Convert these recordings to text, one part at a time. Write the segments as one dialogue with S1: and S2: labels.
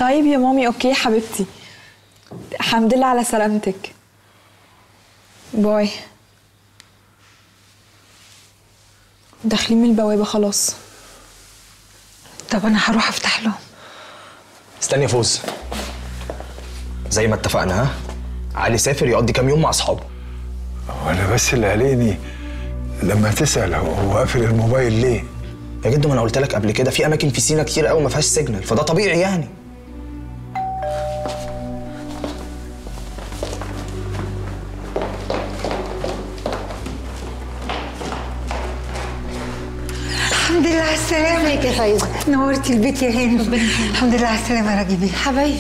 S1: طيب يا مامي اوكي يا حبيبتي الحمد لله على سلامتك باي داخلين من البوابة خلاص
S2: طب انا هروح افتح لهم
S3: استني يا فوز زي ما اتفقنا ها علي سافر يقضي كام يوم مع اصحابه
S4: وانا بس اللي قلقني لما تسال هو هو قافل الموبايل ليه؟
S3: يا جدو ما انا قلت لك قبل كده في اماكن في سينا كتير قوي ما فيهاش سيجنال فده طبيعي يعني
S2: الحمد لله على السلامة
S5: ازيك يا فايزة
S2: نورتي البيت يا هاني الحمد لله على السلامة يا راجبي
S5: حبايبي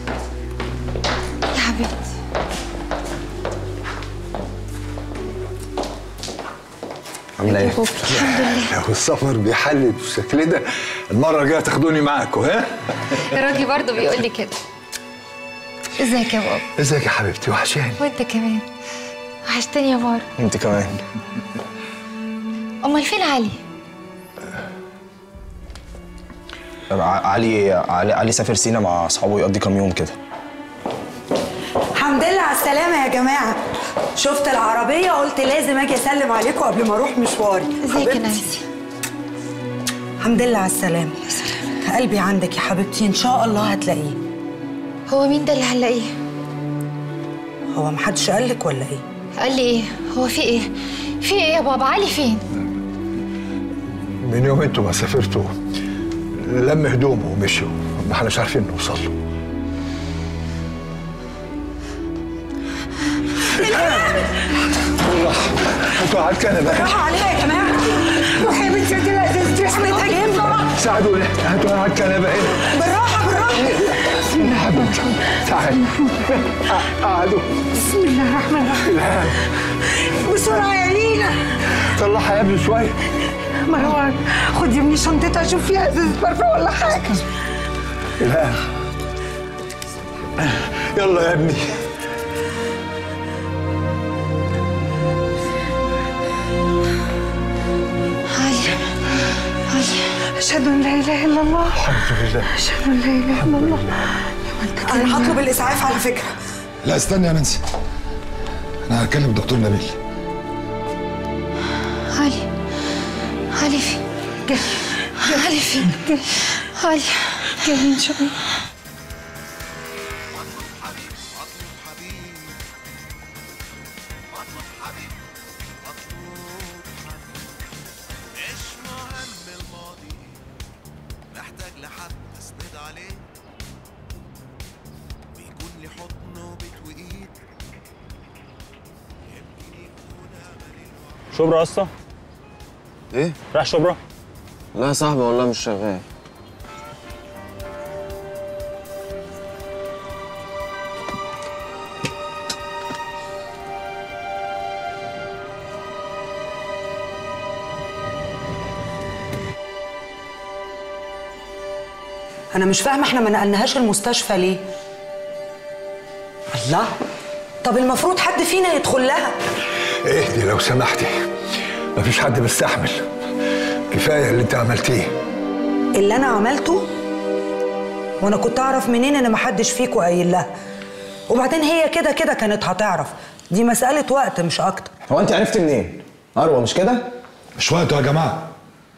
S5: يا حبيبتي
S3: عامله ايه؟
S4: لو السفر بيحلل بالشكل ده المره الجايه تاخدوني معاكم ها؟
S5: راجي برضه بيقول لي كده ازيك يا بابا
S4: ازيك يا حبيبتي وحشاني
S5: وانت كمان وحشتني يا بابا
S3: انت كمان
S5: امال فين علي
S3: ع- علي علي علي سافر سينا مع اصحابه يقضي كام يوم كده
S6: الحمد لله على السلامة يا جماعة شفت العربية قلت لازم اجي اسلم عليكم قبل ما اروح مشواري
S5: ازيك يا
S6: حبيبتي.
S5: نانسي
S6: الحمد لله على السلامة قلبي عندك يا حبيبتي ان شاء الله هتلاقيه
S5: هو مين ده اللي هنلاقيه
S6: هو محدش قالك ولا ايه؟
S5: قال لي ايه هو في ايه في ايه يا بابا علي فين
S4: من يوم انتوا ما سافرتوا لم هدومه ومشوا ما احناش عارفين نوصل له بالراحة انتوا على الكنبة
S6: راحوا عليها يا جماعة
S2: روحي يا بنتي ادي لها ازازة
S6: احمد جايين بسرعة
S4: ساعدوني هاتوا على الكنبة هنا
S6: بالراحة بالراحة
S4: يا حبيبتي تعالي قعدوا
S2: بسم الله الرحمن الرحيم بسرعة يا لينا
S4: طلعها يا ابني شوية
S2: مروان خد يا ابني شنطتها شوف فيها ازازة برفان ولا حاجة
S4: لا يلا يا ابني
S5: علي علي
S2: أشهد أن لا إله إلا الله
S4: الحمد لله
S2: أشهد أن لا إله إلا الله
S6: انا هطلب الاسعاف على فكرة
S7: لا استني يا نانسي انا هكلم الدكتور نبيل
S5: علي علي فين علي فين علي
S2: جاي إن شاء الله
S8: مش مهم الماضي محتاج لحد اسند عليه ويكون لي حضن وبيت وايد يمكن يكون املي
S9: شبرا يا اسطى
S10: ايه؟
S9: رايح شبرا
S10: لا يا صاحبي والله مش شغال
S6: انا مش فاهمة احنا ما نقلناهاش المستشفى ليه؟ الله طب المفروض حد فينا يدخل لها
S4: اهدي لو سمحتي مفيش حد مستحمل كفاية اللي انت عملتيه
S6: اللي انا عملته وانا كنت اعرف منين ان محدش فيكم قايل لها وبعدين هي كده كده كانت هتعرف دي مسألة وقت مش اكتر
S3: هو انت عرفت منين؟ اروى مش كده؟
S7: مش وقته يا جماعه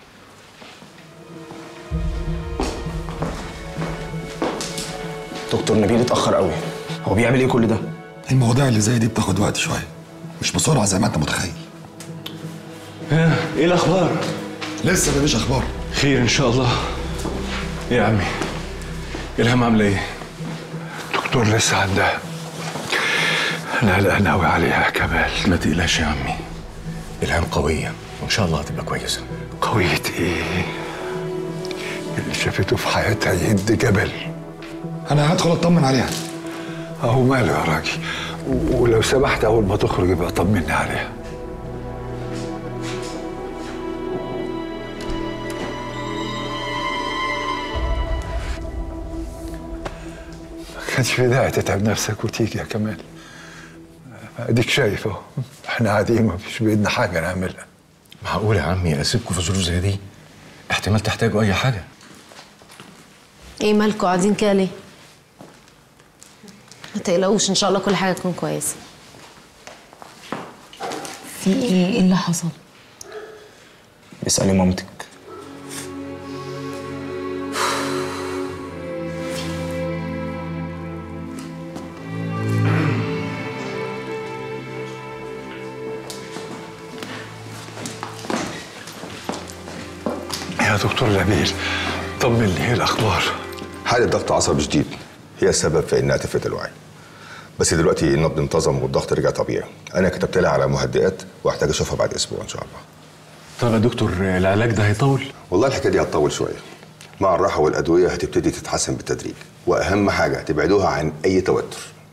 S3: دكتور نبيل اتاخر قوي هو بيعمل ايه كل ده؟
S7: المواضيع اللي زي دي بتاخد وقت شويه مش بسرعه زي ما انت متخيل
S9: ايه الاخبار
S7: لسه مفيش اخبار
S9: خير ان شاء الله ايه يا عمي الهام عامله ايه
S4: دكتور لسه عندها انا قلقان قوي عليها يا كمال
S9: ما تقلقش يا عمي الهام قويه وان شاء الله هتبقى كويسه
S4: قوية ايه اللي شافته في حياتها يهد جبل
S7: انا هدخل اطمن عليها
S4: اهو ماله يا راجل و- ولو سمحت اول ما تخرج يبقى طمني عليها ما كانش في داعي تتعب نفسك وتيجي يا كمال اديك شايف اهو احنا قاعدين ما فيش بايدنا حاجه نعملها
S9: معقول يا عمي اسيبكم في ظروف زي دي احتمال تحتاجوا اي حاجه
S11: ايه مالكوا قاعدين كده ليه؟ تقلقوش ان شاء الله كل حاجه تكون كويسه في ايه ايه اللي حصل
S3: اسألي مامتك
S4: يا دكتور نبيل طمني ايه الاخبار
S12: حالة ضغط عصبي شديد هي السبب في انها تفقد الوعي بس دلوقتي النبض انتظم والضغط رجع طبيعي انا كتبت لها على مهدئات واحتاج اشوفها بعد اسبوع ان شاء الله
S9: طب يا دكتور العلاج ده هيطول
S12: والله الحكايه دي هتطول شويه مع الراحه والادويه هتبتدي تتحسن بالتدريج واهم حاجه تبعدوها عن اي توتر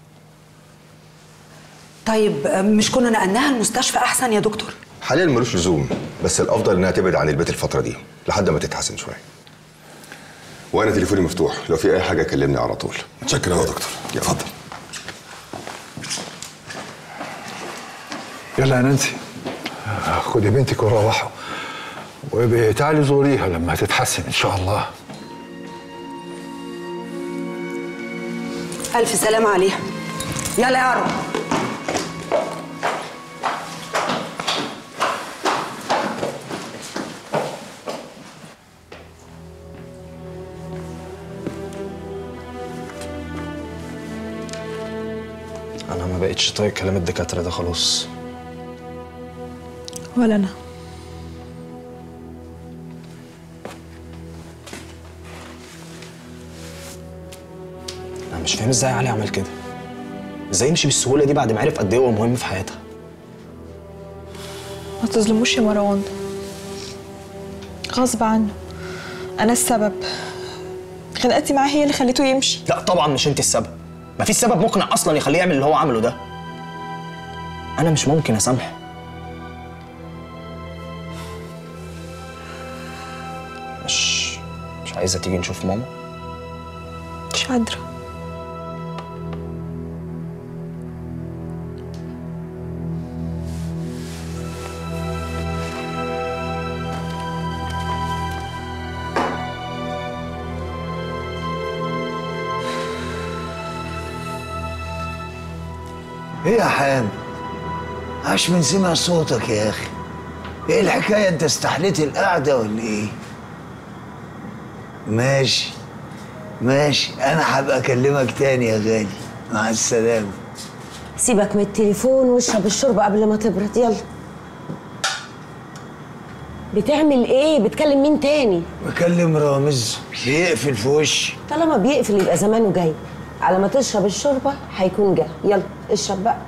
S6: طيب آه، مش كنا نقلناها المستشفى احسن يا دكتور
S12: حاليا ملوش لزوم بس الافضل انها تبعد عن البيت الفتره دي لحد ما تتحسن شويه وانا تليفوني مفتوح لو في اي حاجه كلمني على طول
S7: متشكر يا دكتور اتفضل
S4: يلا يا نانسي آه، خدي بنتك وروحوا وتعالي زوريها لما تتحسن ان شاء الله
S6: الف سلام عليها يلا يا رب
S3: انا ما بقتش طايق كلام الدكاترة ده خلاص
S1: ولا انا
S3: انا مش فاهم ازاي علي عمل كده ازاي يمشي بالسهولة دي بعد ما عرف قد ايه هو مهم في حياتها
S1: ما تظلموش يا مروان غصب عنه انا السبب خناقتي معاه هي اللي خليته يمشي
S3: لا طبعا مش انت السبب ما فيش سبب مقنع اصلا يخليه يعمل اللي هو عمله ده انا مش ممكن اسامحه مش مش عايزه تيجي نشوف ماما
S1: مش قادره
S13: ايه يا حامد عاش من سمع صوتك يا اخي ايه الحكايه انت استحليت القعده ولا ايه ماشي ماشي انا هبقى اكلمك تاني يا غالي مع السلامه
S11: سيبك من التليفون واشرب الشوربه قبل ما تبرد يلا بتعمل ايه بتكلم مين تاني
S13: بكلم رامز بيقفل في وشي
S11: طالما بيقفل يبقى زمانه جاي على ما تشرب الشوربه هيكون جاي يلا اشرب بقى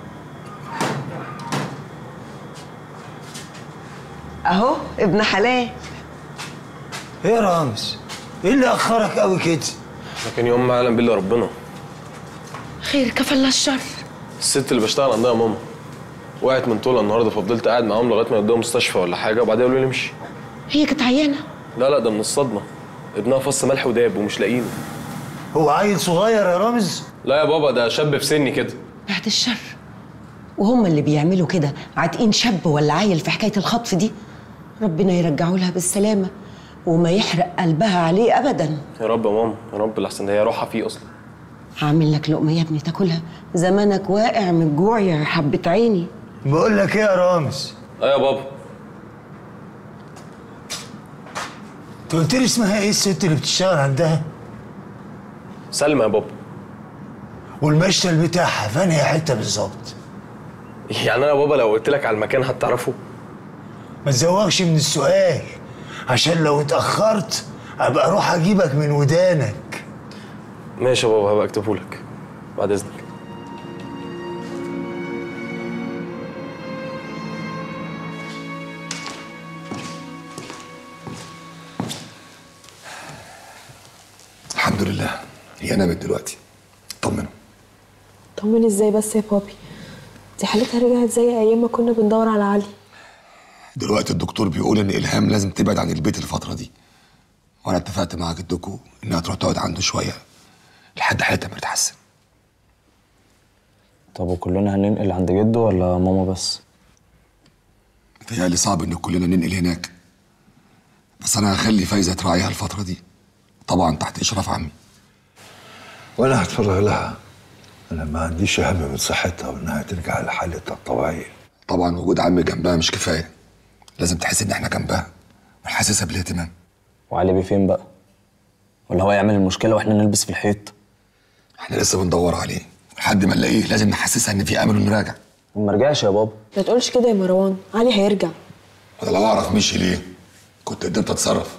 S2: اهو ابن حلال
S13: ايه يا رامز ايه اللي اخرك قوي كده
S9: لكن يوم ما اعلم بالله ربنا
S11: خير كفل الشر
S9: الست اللي بشتغل عندها ماما وقعت من طولها النهارده ففضلت قاعد معاهم لغايه ما يودوها مستشفى ولا حاجه وبعدين قالوا لي امشي
S11: هي كانت عيانه
S9: لا لا ده من الصدمه ابنها فص ملح وداب ومش لاقينه
S13: هو عيل صغير يا رامز
S9: لا يا بابا ده شاب في سني كده
S11: بعد الشر وهم اللي بيعملوا كده عاتقين شاب ولا عيل في حكايه الخطف دي ربنا يرجعه لها بالسلامه وما يحرق قلبها عليه ابدا
S9: يا رب يا ماما يا رب لحسن ده هي روحها فيه اصلا
S11: هعمل لك لقمه يا ابني تاكلها زمانك واقع من الجوع يا حبه عيني
S13: بقول لك ايه يا رامز
S9: اه يا بابا
S13: انت قلت لي اسمها ايه الست اللي بتشتغل عندها
S9: سلمى يا بابا
S13: والمشتل بتاعها في انهي حته بالظبط
S9: يعني انا يا بابا لو قلت لك على المكان هتعرفه
S13: ما تزوغش من السؤال عشان لو اتاخرت ابقى اروح اجيبك من ودانك
S9: ماشي يا بابا هبقى اكتبه لك بعد اذنك
S7: الحمد لله هي نامت دلوقتي طمنوا
S1: طمني ازاي بس يا بابي دي حالتها رجعت زي ايام ما كنا بندور على علي
S7: دلوقتي الدكتور بيقول ان الهام لازم تبعد عن البيت الفتره دي وانا اتفقت مع جدكم انها تروح تقعد عنده شويه لحد حالتها ما تتحسن
S3: طب وكلنا هننقل عند جده ولا ماما بس
S7: متهيألي صعب ان كلنا ننقل هناك بس انا هخلي فايزه تراعيها الفتره دي طبعا تحت اشراف عمي
S4: وانا هتفرغ لها انا ما عنديش هم من صحتها وانها ترجع لحالتها الطبيعيه
S7: طبعا وجود عمي جنبها مش كفايه لازم تحس ان احنا جنبها ونحسسها بالاهتمام
S3: وعلي بيه فين بقى؟ ولا هو يعمل المشكله واحنا نلبس في الحيط؟
S7: احنا لسه بندور عليه لحد ما نلاقيه لازم نحسسها ان في امل انه راجع
S3: ما رجعش يا بابا
S1: ما تقولش كده يا مروان علي هيرجع
S7: ولا لو اعرف مشي ليه كنت قدرت اتصرف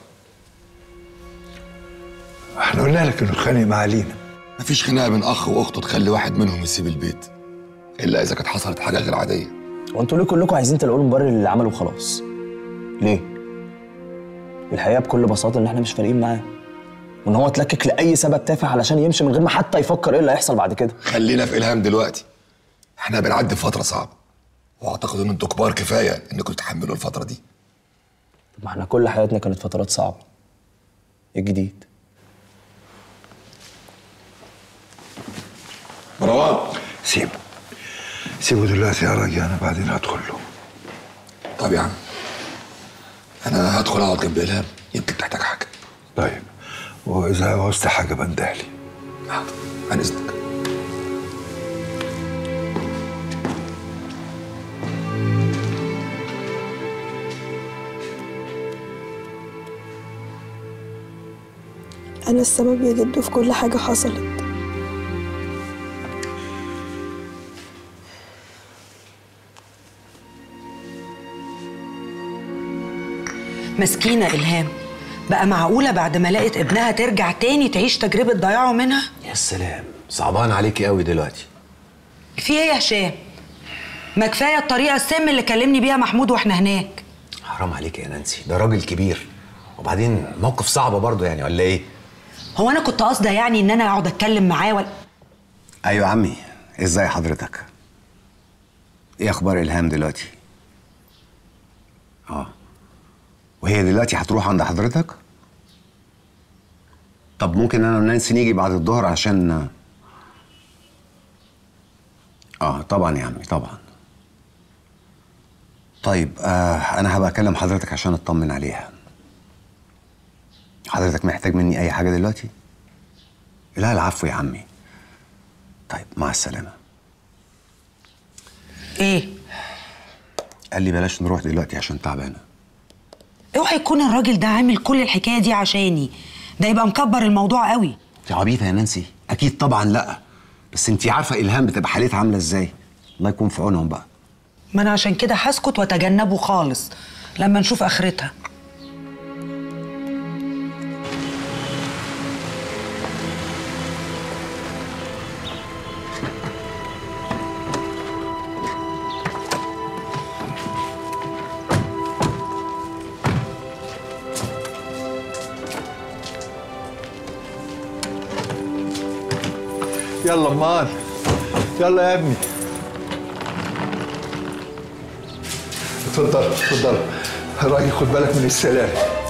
S4: احنا قلنا لك انه اتخانق مع لينا
S7: مفيش خناقه بين اخ واخته تخلي واحد منهم يسيب البيت الا اذا كانت حصلت حاجه غير عاديه
S3: وانتوا ليه كلكم عايزين تلاقوا له مبرر اللي عمله وخلاص؟ ليه؟ الحقيقه بكل بساطه ان احنا مش فارقين معاه وان هو اتلكك لاي سبب تافه علشان يمشي من غير ما حتى يفكر ايه اللي هيحصل بعد كده
S7: خلينا في الهام دلوقتي احنا بنعدي بفتره صعبه واعتقد ان انتوا كبار كفايه انكم تتحملوا الفتره دي
S3: طب ما احنا كل حياتنا كانت فترات صعبه ايه الجديد؟
S7: مروان
S4: سيبه سيبه دلوقتي يا راجل انا بعدين هدخل له
S7: طب يا عم انا هدخل اقعد جنب الهام يمكن تحتاج حاجه
S4: طيب واذا عوزت حاجه بندهلي
S7: حاضر عن اذنك
S1: انا السبب يا جدو في كل حاجه حصلت
S6: مسكينة إلهام بقى معقولة بعد ما لقت ابنها ترجع تاني تعيش تجربة ضياعه منها؟
S14: يا سلام صعبان عليكي قوي دلوقتي
S6: في ايه يا هشام؟ ما كفاية الطريقة السم اللي كلمني بيها محمود واحنا هناك
S14: حرام عليكي يا نانسي ده راجل كبير وبعدين موقف صعب برضه يعني ولا ايه
S6: هو أنا كنت قاصدة يعني إن أنا أقعد أتكلم معاه ولا
S14: ايوه يا عمي ازاي حضرتك ايه اخبار الهام دلوقتي اه وهي دلوقتي هتروح عند حضرتك طب ممكن انا ونانسي نيجي بعد الظهر عشان اه طبعا يا عمي طبعا طيب آه انا هبقى اكلم حضرتك عشان اطمن عليها حضرتك محتاج مني اي حاجه دلوقتي لا العفو يا عمي طيب مع السلامه
S6: إيه؟
S14: قال لي بلاش نروح دلوقتي عشان تعبانه
S6: اوعى يكون الراجل ده عامل كل الحكاية دي عشاني ده يبقى مكبر الموضوع قوي
S14: انت عبيطه يا نانسي اكيد طبعا لا بس انت عارفه الهام بتبقى حالتها عامله ازاي الله يكون في عونهم بقى
S6: ما أنا عشان كده هسكت وأتجنبه خالص لما نشوف آخرتها
S4: يلا مان يلا يا ابني اتفضل اتفضل راجل خد بالك من السلام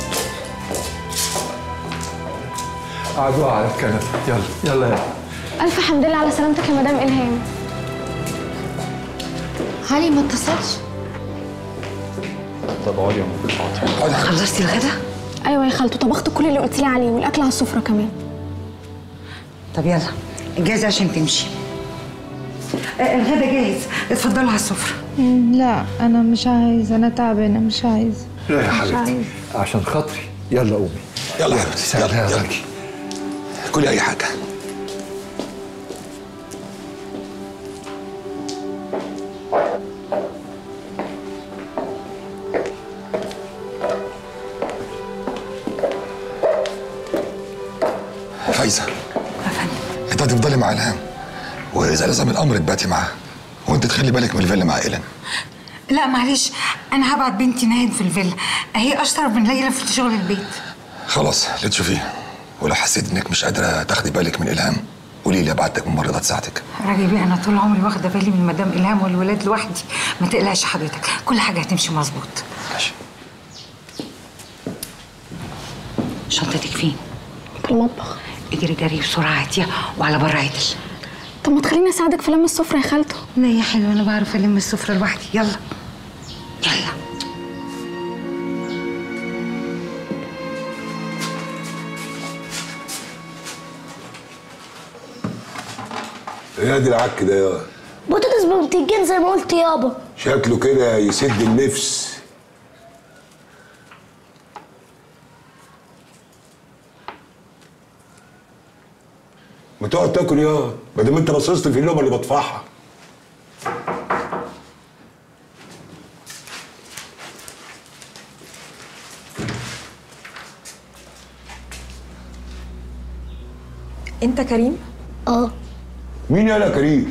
S4: قعدوا على الكنبه يلا يلا يا ابني
S5: ألف حمد لله على سلامتك يا مدام إلهام علي ما اتصلش
S3: طب اقعدي يا ماما
S6: خلصتي الغدا؟
S5: أيوة يا خالته طبخت كل اللي قلت لي عليه والأكل على السفرة كمان
S2: طب يلا جاهزة عشان تمشي آه، الغدا جاهز اتفضلوا على السفرة
S15: لا انا مش عايز انا تعبانه مش عايز
S4: لا يا
S15: مش
S4: حبيبتي
S15: عايز.
S4: عشان خاطري يلا قومي
S7: يلا يا حبيبتي يلا يلا كلي اي حاجه فايزه انت هتفضلي مع الهام واذا لزم الامر تباتي معاه وانت تخلي بالك من الفيلا مع ايلان
S2: لا معلش انا هبعت بنتي ناهد في الفيلا هي اشطر من ليلى في شغل البيت
S7: خلاص اللي تشوفيه ولو حسيت انك مش قادره تاخدي بالك من الهام قولي لي ابعتك ممرضه تساعدك
S2: راجل بيه انا طول عمري واخده بالي من مدام الهام والولاد لوحدي ما تقلقش حضرتك كل حاجه هتمشي مظبوط
S7: ماشي
S2: شنطتك فين
S5: في المطبخ
S2: اجري جري بسرعه هاتيها وعلى بره عدل
S5: طب ما تخليني أساعدك في لم السفرة يا خالته
S2: لا يا حلوه انا بعرف الم السفره لوحدي يلا يلا
S7: يا دي العك ده يا
S16: بوتاجاز ب 200 جنيه زي ما قلت يابا
S7: شكله كده يسد النفس ما تقعد تاكل يا ما دام انت بصصت في اللقمه اللي بدفعها
S1: انت كريم
S16: اه
S7: مين يا كريم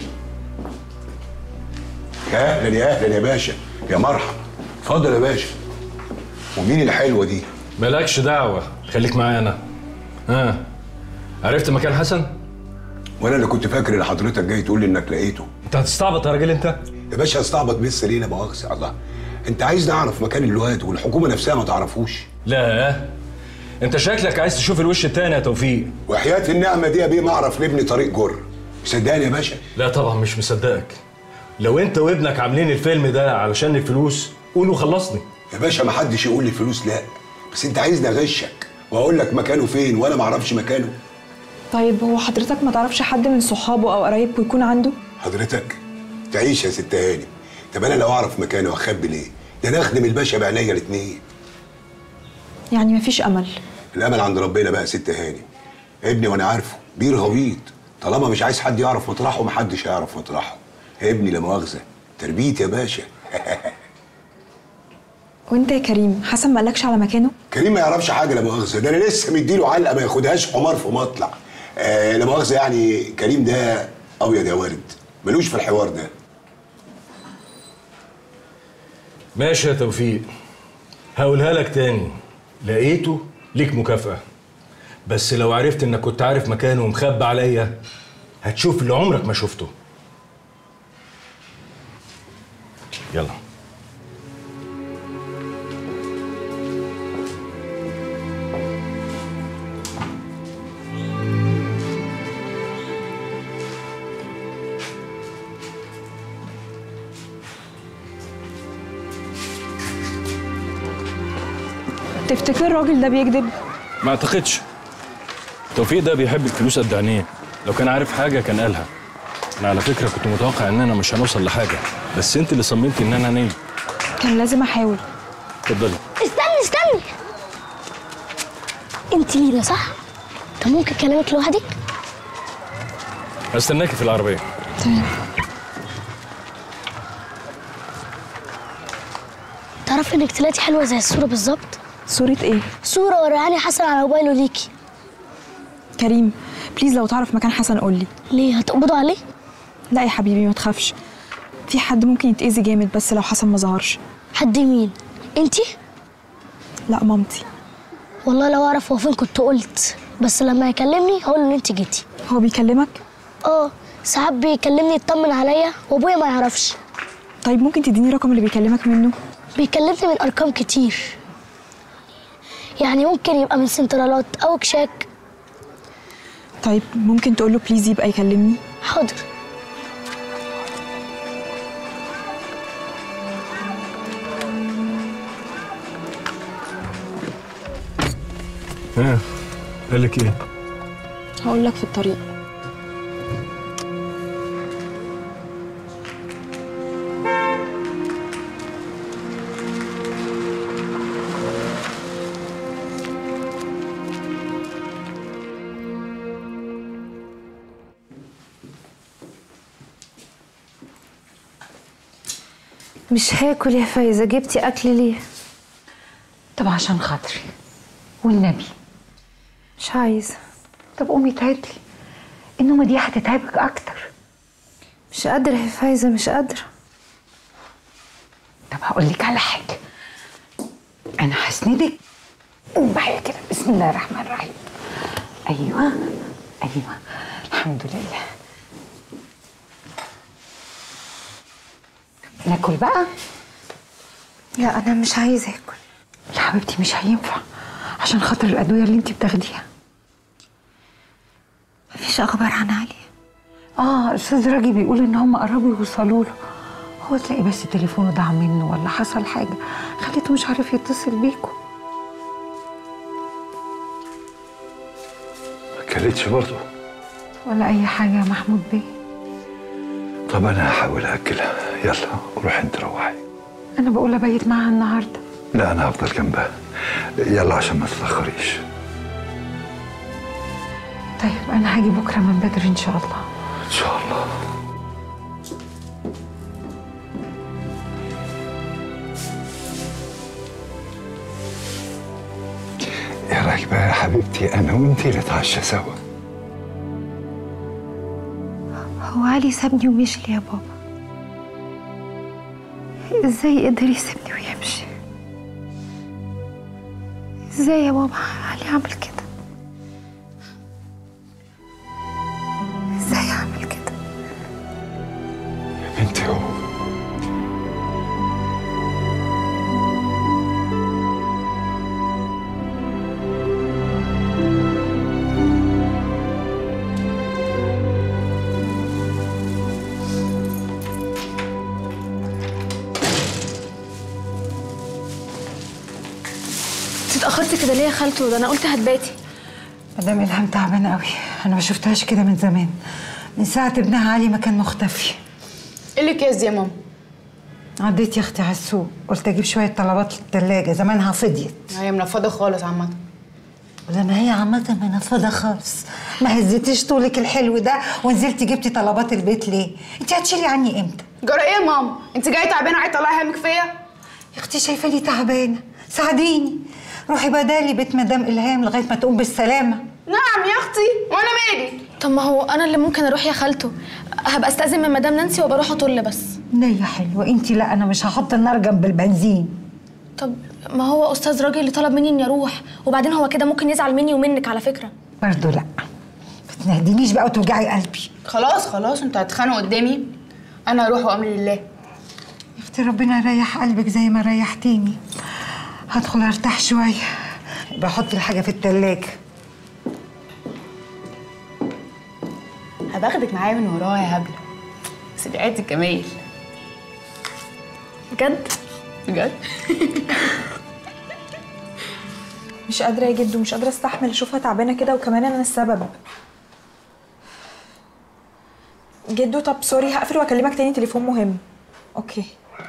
S7: يا اهلا يا اهلا يا باشا يا مرحبا اتفضل يا باشا ومين الحلوه دي
S17: مالكش دعوة خليك معايا أنا ها عرفت مكان حسن؟
S7: وانا اللي كنت فاكر ان حضرتك جاي تقول لي انك لقيته
S17: أنت هتستعبط يا راجل أنت؟
S7: يا باشا استعبط بس ليه لا مؤاخذه الله انت عايز نعرف مكان الواد والحكومه نفسها ما تعرفوش
S17: لا أنت شكلك عايز تشوف الوش التاني يا توفيق
S7: وحياه النعمه دي يا بيه ما اعرف نبني طريق جر صدقني يا باشا
S17: لا طبعا مش مصدقك لو أنت وابنك عاملين الفيلم ده علشان الفلوس قولوا خلصني
S7: يا باشا ما حدش يقول لي فلوس لا بس انت عايزني اغشك واقول لك مكانه فين وانا ما اعرفش مكانه
S1: طيب هو حضرتك ما تعرفش حد من صحابه او قرايبه يكون عنده
S7: حضرتك تعيش يا ست هاني طب انا لو اعرف مكانه اخبي ليه ده انا اخدم الباشا بعينيا الاتنين
S1: يعني مفيش امل
S7: الامل عند ربنا بقى يا ست هاني ابني وانا عارفه بير غويط طالما مش عايز حد يعرف مطرحه محدش هيعرف مطرحه ابني لا مؤاخذه تربيت يا باشا
S1: وانت يا كريم حسن ما قالكش على مكانه
S7: كريم ما يعرفش حاجه لا مؤاخذه ده انا لسه مديله علقه ما ياخدهاش حمار في مطلع آه لا مؤاخذه يعني كريم ده ابيض يا وارد ملوش في الحوار ده
S17: ماشي يا توفيق هقولها لك تاني لقيته ليك مكافأة بس لو عرفت انك كنت عارف مكانه ومخبي عليا هتشوف اللي عمرك ما شفته يلا
S1: تفتكر الراجل ده بيكذب
S17: ما اعتقدش توفيق ده بيحب الفلوس قد عينيه لو كان عارف حاجه كان قالها انا على فكره كنت متوقع اننا مش هنوصل لحاجه بس انت اللي صممتي ان انا نيم
S1: كان لازم احاول
S17: اتفضلي
S16: استني استني انت لينا صح؟ طب ممكن كلامك لوحدك؟
S17: هستناكي في العربيه
S1: تمام
S16: تعرفي انك طلعتي حلوه زي الصوره بالظبط
S1: صورة ايه؟
S16: صوره وراني حسن على موبايله ليكي
S1: كريم بليز لو تعرف مكان حسن قول لي
S16: ليه هتقبضوا عليه؟
S1: لا يا حبيبي ما تخافش في حد ممكن يتأذي جامد بس لو حسن ما ظهرش
S16: حد مين؟ انتي؟
S1: لا مامتي
S16: والله لو اعرف هو فين كنت قلت بس لما يكلمني هقول له ان انت جيتي
S1: هو بيكلمك؟
S16: اه ساعات بيكلمني يطمن عليا وابويا ما يعرفش
S1: طيب ممكن تديني رقم اللي بيكلمك منه؟
S16: بيكلمني من ارقام كتير يعني ممكن يبقى من سنترالات او كشاك
S1: طيب ممكن تقول له بليز يبقى يكلمني؟
S16: حاضر
S17: ها قال لك ايه
S1: هقول لك في الطريق
S18: مش هاكل يا فايزة جبتي أكل ليه؟
S19: طب عشان خاطري والنبي
S18: مش عايزة
S19: طب قومي تعدلي النومة دي هتتعبك أكتر
S18: مش قادرة يا فايزة مش قادرة
S19: طب هقول لك على حاجة أنا هسندك قوم معايا كده بسم الله الرحمن الرحيم أيوه أيوه الحمد لله ناكل بقى
S18: لا أنا مش عايزة آكل
S19: يا حبيبتي مش هينفع عشان خاطر الأدوية اللي انت بتاخديها
S18: مفيش أخبار عن علي
S19: اه استاذ راجي بيقول ان هم قربوا يوصلوا له هو تلاقي بس تليفونه ضاع منه ولا حصل حاجه خليته مش عارف يتصل بيكم
S4: ما كلتش برضه
S19: ولا اي حاجه يا محمود بيه
S4: طب انا هحاول اكلها يلا روح انت روحي
S19: انا بقول ابيت معاها النهارده
S4: لا انا هفضل جنبها يلا عشان ما تتاخريش
S19: طيب انا هاجي بكره من بدري ان شاء الله
S4: ان شاء الله ايه رايك بقى يا حبيبتي انا وانتي نتعشى سوا
S18: هو علي سابني ومشي ليه يا بابا ازاي قدر يسيبني ويمشي ازاي يا بابا علي عمل كده ازاي عمل كده
S4: انت هو
S1: انت اتاخرتي كده ليه يا خالته ده انا قلت هتباتي
S19: مدام الهام تعبانه قوي انا ما شفتهاش كده من زمان من ساعه ابنها علي ما كان مختفي
S20: ايه اللي كاس دي يا ماما
S19: عديت يا اختي على السوق قلت اجيب شويه طلبات للثلاجه زمانها فضيت
S20: هي منفضه خالص عامه
S19: لما هي عامة منفضة خالص ما هزيتيش طولك الحلو ده ونزلتي جبتي طلبات البيت ليه؟ انت هتشيلي عني امتى؟
S20: جرى ايه يا ماما انت جايه تعبانه وعايزه تطلعي همك فيا
S19: يا اختي شايفاني تعبانه ساعديني روحي بدالي بيت مدام الهام لغايه ما تقوم بالسلامه
S20: نعم يا اختي وانا مالي
S1: طب ما هو انا اللي ممكن اروح يا خالته هبقى استاذن من مدام نانسي وبروح اطل بس
S19: نية حلوه انت لا انا مش هحط النار جنب البنزين
S1: طب ما هو استاذ راجل اللي طلب مني اني اروح وبعدين هو كده ممكن يزعل مني ومنك على فكره
S19: برضه لا ما تنهدينيش بقى وتوجعي قلبي
S20: خلاص خلاص انتوا هتخانقوا قدامي انا هروح وامر لله
S19: يا اختي ربنا يريح قلبك زي ما ريحتيني هدخل ارتاح شويه بحط الحاجه في التلاجة
S20: هباخدك معايا من وراها يا هبله بس بعيد الجمال
S1: بجد
S20: بجد
S1: مش قادره يا جدو مش قادره استحمل اشوفها تعبانه كده وكمان انا السبب جدو طب سوري هقفل واكلمك تاني تليفون مهم اوكي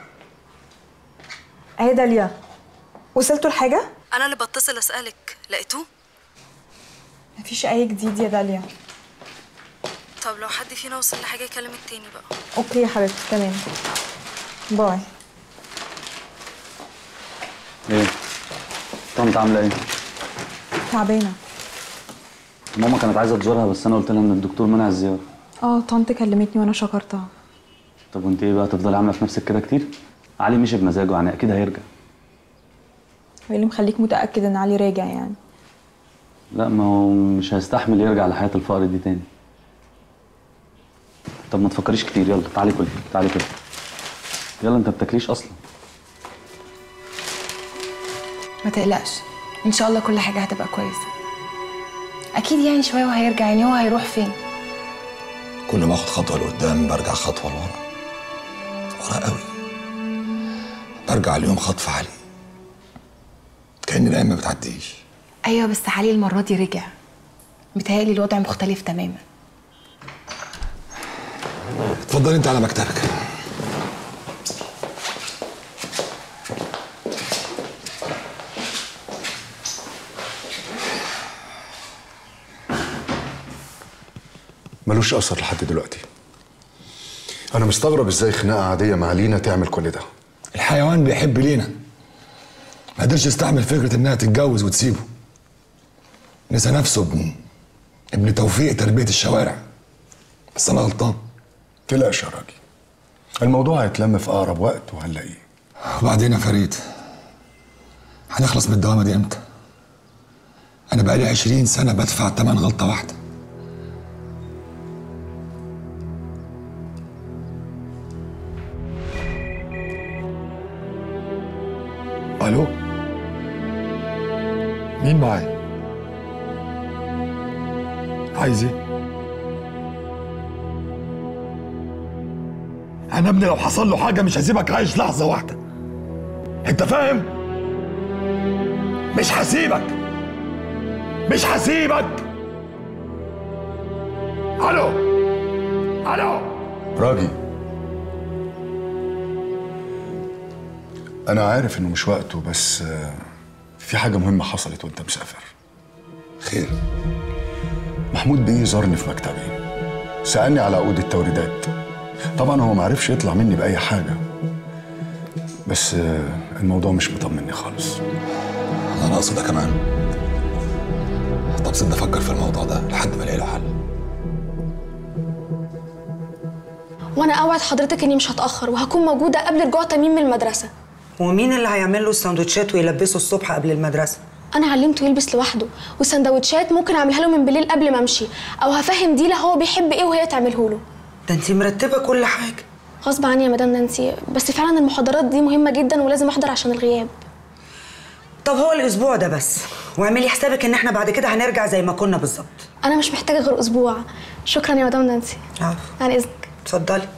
S1: اهي داليا وصلتوا لحاجه
S21: انا اللي بتصل اسالك لقيتوه
S1: مفيش اي جديد يا داليا
S21: طب لو حد فينا وصل لحاجه يكلمك تاني بقى
S1: اوكي يا حبيبتي تمام باي
S3: ايه طنط عامله ايه
S1: تعبانه
S3: ماما كانت عايزه تزورها بس انا قلت لها ان الدكتور منع الزياره
S1: اه طنط كلمتني وانا شكرتها
S3: طب وانت ايه بقى تفضلي عامله في نفسك كده كتير علي مشي بمزاجه يعني اكيد هيرجع
S1: هو اللي مخليك متاكد ان علي راجع يعني
S3: لا ما هو مش هيستحمل يرجع لحياه الفقر دي تاني طب ما تفكريش كتير يلا تعالي كلي تعالي كلي يلا انت بتاكليش اصلا
S20: ما تقلقش ان شاء الله كل حاجه هتبقى كويسه اكيد يعني شويه وهيرجع يعني هو هيروح فين
S7: كل ما اخد خطوه لقدام برجع خطوه لورا ورا قوي برجع اليوم خطف علي كأن الايام ما بتعديش
S20: ايوه بس علي المره دي رجع متهيألي الوضع مختلف تماما
S7: اتفضل انت على مكتبك
S22: ملوش اثر لحد دلوقتي انا مستغرب ازاي خناقه عاديه مع لينا تعمل كل ده
S7: الحيوان بيحب لينا ما قدرش يستحمل فكره انها تتجوز وتسيبه نسى نفسه ابن ابن توفيق تربيه الشوارع بس انا غلطان
S22: تلاش يا راجل الموضوع هيتلم في اقرب وقت وهنلاقيه
S7: وبعدين يا فريد هنخلص من الدوامه دي امتى انا بقالي عشرين سنه بدفع تمن غلطه واحده الو مين معايا عايز ايه انا ابني لو حصل له حاجه مش هسيبك عايش لحظه واحده انت فاهم مش هسيبك مش هسيبك الو الو
S22: راجي انا عارف انه مش وقته بس آه، في حاجه مهمه حصلت وانت مسافر
S7: خير
S22: محمود بيه زارني في مكتبي سالني على عقود التوريدات طبعا هو معرفش يطلع مني باي حاجه بس آه، الموضوع مش مطمني خالص
S7: انا ناقصه ده كمان طب سيبني افكر في الموضوع ده لحد ما الاقي له حل
S16: وانا اوعد حضرتك اني مش هتاخر وهكون موجوده قبل رجوع تميم من المدرسه
S6: ومين اللي هيعمل له السندوتشات ويلبسه الصبح قبل المدرسه
S16: انا علمته يلبس لوحده والسندوتشات ممكن اعملها له من بالليل قبل ما امشي او هفهم ديلا هو بيحب ايه وهي تعمله له
S6: ده انت مرتبه كل حاجه
S16: غصب عني يا مدام نانسي بس فعلا المحاضرات دي مهمه جدا ولازم احضر عشان الغياب
S6: طب هو الاسبوع ده بس واعملي حسابك ان احنا بعد كده هنرجع زي ما كنا بالظبط
S16: انا مش محتاجه غير اسبوع شكرا يا مدام نانسي
S6: عفو
S16: عن اذنك
S6: اتفضلي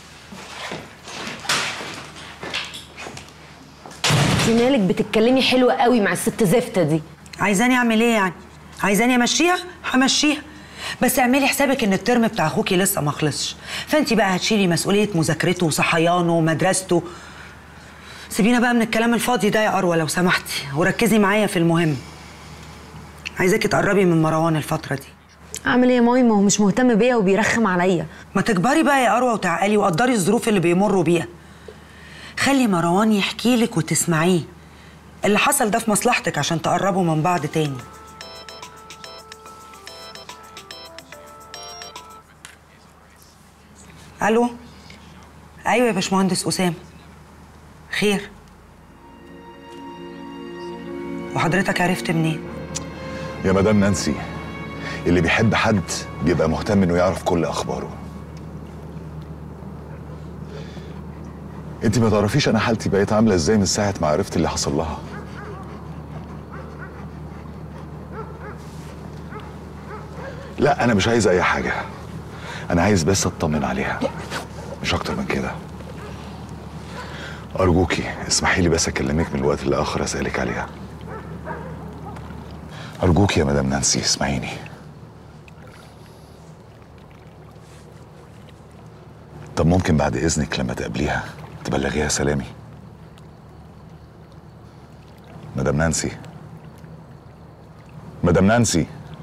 S8: انت مالك بتتكلمي حلوه قوي مع الست زفته دي
S6: عايزاني اعمل ايه يعني عايزاني امشيها همشيها بس اعملي حسابك ان الترم بتاع اخوكي لسه ما خلصش فانت بقى هتشيلي مسؤوليه مذاكرته وصحيانه ومدرسته سيبينا بقى من الكلام الفاضي ده يا اروى لو سمحتي وركزي معايا في المهم عايزاكي تقربي من مروان الفتره دي
S8: اعمل ايه يا مامي ما هو مش مهتم بيا وبيرخم عليا
S6: ما تكبري بقى يا اروى وتعقلي وقدري الظروف اللي بيمروا بيها خلي مروان يحكي لك وتسمعيه اللي حصل ده في مصلحتك عشان تقربوا من بعض تاني الو ايوه يا باشمهندس اسامه خير وحضرتك عرفت منين
S10: يا مدام نانسي اللي بيحب حد بيبقى مهتم انه يعرف كل اخباره انت ما تعرفيش انا حالتي بقيت عامله ازاي من ساعه ما عرفت اللي حصل لها لا انا مش عايز اي حاجه انا عايز بس اطمن عليها مش اكتر من كده ارجوكي اسمحي لي بس اكلمك من الوقت لاخر اسالك عليها ارجوكي يا مدام نانسي اسمعيني طب ممكن بعد اذنك لما تقابليها تبلغيها سلامي مدام نانسي مدام نانسي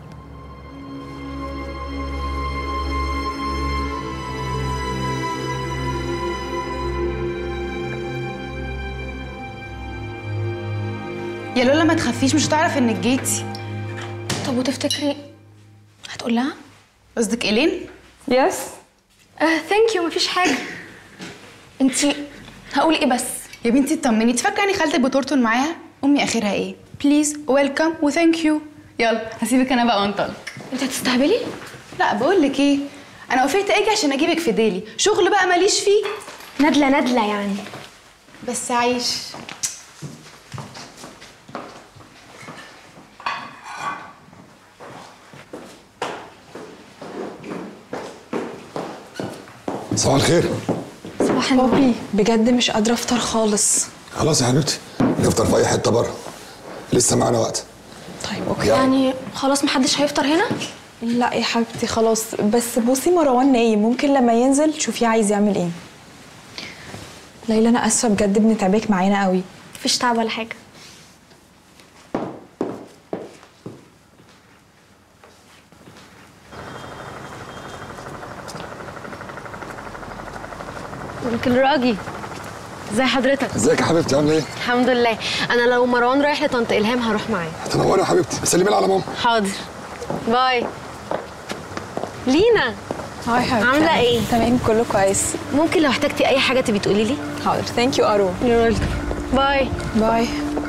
S20: يا لولا ما تخافيش مش هتعرف انك جيتي
S16: طب وتفتكري هتقول لها
S20: قصدك ايلين
S16: يس ثانك يو مفيش حاجه انتي هقول ايه بس
S20: يا بنتي اطمني انت فاكره يعني خالتك بتورتون معاها امي اخرها ايه بليز ويلكم وثانك يو يلا هسيبك انا بقى وانطلق
S16: انت هتستهبلي
S20: لا بقول لك ايه انا وافقت اجي عشان اجيبك في ديلي شغل بقى ماليش فيه
S16: ندله ندله يعني
S20: بس عايش
S7: صباح الخير
S1: صباح النور بجد مش قادره افطر خالص
S7: خلاص يا حبيبتي نفطر في اي حته بره لسه معانا وقت
S1: طيب اوكي
S16: يعني خلاص محدش هيفطر هنا
S1: لا يا حبيبتي خلاص بس بصي مروان نايم ممكن لما ينزل شوفيه عايز يعمل ايه ليلى انا اسفه بجد بنتعبك معانا قوي
S16: مفيش تعب ولا حاجه
S8: ممكن راجي ازي حضرتك
S7: ازيك يا حبيبتي عامله ايه
S8: الحمد لله انا لو مروان رايح لطنط الهام هروح معاه
S7: تنوري يا حبيبتي سلمي لي على ماما
S8: حاضر باي لينا
S1: هاي حبيبتي
S8: عامله ايه
S1: تمام كله كويس
S8: ممكن لو احتجتي اي حاجه تبي تقولي لي
S1: حاضر ثانك يو ارو
S8: باي
S1: باي